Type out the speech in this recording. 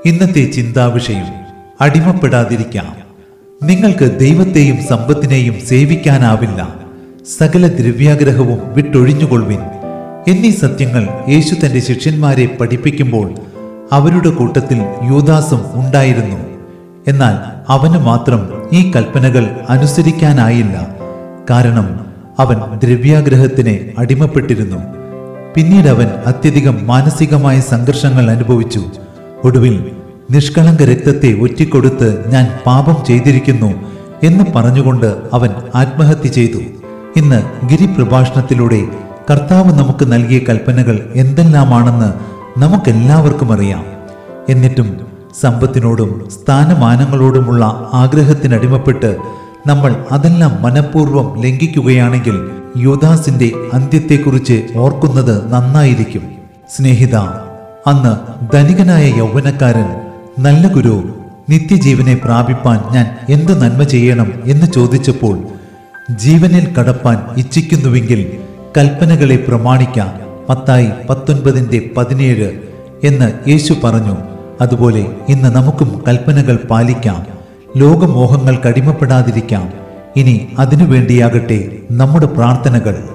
ഇന്നത്തെ ചിന്താവിഷയം അടിമപ്പെടാതിരിക്കാം നിങ്ങൾക്ക് ദൈവത്തെയും സമ്പത്തിനെയും സേവിക്കാനാവില്ല സകല ദ്രവ്യാഗ്രഹവും വിട്ടൊഴിഞ്ഞുകൊള്ളുവിൻ എന്നീ സത്യങ്ങൾ യേശു തന്റെ ശിഷ്യന്മാരെ പഠിപ്പിക്കുമ്പോൾ അവരുടെ കൂട്ടത്തിൽ യൂദാസും ഉണ്ടായിരുന്നു എന്നാൽ അവന് മാത്രം ഈ കൽപ്പനകൾ അനുസരിക്കാനായില്ല കാരണം അവൻ ദ്രവ്യാഗ്രഹത്തിന് അടിമപ്പെട്ടിരുന്നു പിന്നീട് അവൻ അത്യധികം മാനസികമായ സംഘർഷങ്ങൾ അനുഭവിച്ചു ഒടുവിൽ നിഷ്കളങ്ക രക്തത്തെ ഒറ്റിക്കൊടുത്ത് ഞാൻ പാപം ചെയ്തിരിക്കുന്നു എന്ന് പറഞ്ഞുകൊണ്ട് അവൻ ആത്മഹത്യ ചെയ്തു ഇന്ന് ഗിരിപ്രഭാഷണത്തിലൂടെ കർത്താവ് നമുക്ക് നൽകിയ കൽപ്പനകൾ എന്തെല്ലാമാണെന്ന് നമുക്കെല്ലാവർക്കും അറിയാം എന്നിട്ടും സമ്പത്തിനോടും സ്ഥാനമാനങ്ങളോടുമുള്ള ആഗ്രഹത്തിനടിമപ്പെട്ട് നമ്മൾ അതെല്ലാം മനഃപൂർവ്വം ലംഘിക്കുകയാണെങ്കിൽ യുദാസിന്റെ അന്ത്യത്തെക്കുറിച്ച് ഓർക്കുന്നത് നന്നായിരിക്കും സ്നേഹിത അന്ന് ധനികനായ യൗവനക്കാരൻ നല്ല ഗുരു നിത്യജീവനെ പ്രാപിപ്പാൻ ഞാൻ എന്ത് നന്മ ചെയ്യണം എന്ന് ചോദിച്ചപ്പോൾ ജീവനിൽ കടപ്പാൻ ഇച്ഛിക്കുന്നുവെങ്കിൽ കൽപ്പനകളെ പ്രമാണിക്കാം പത്തായി പത്തൊൻപതിന്റെ പതിനേഴ് എന്ന് യേശു പറഞ്ഞു അതുപോലെ ഇന്ന് നമുക്കും കൽപ്പനകൾ പാലിക്കാം ലോകമോഹങ്ങൾക്ക് അടിമപ്പെടാതിരിക്കാം ഇനി അതിനുവേണ്ടിയാകട്ടെ നമ്മുടെ പ്രാർത്ഥനകൾ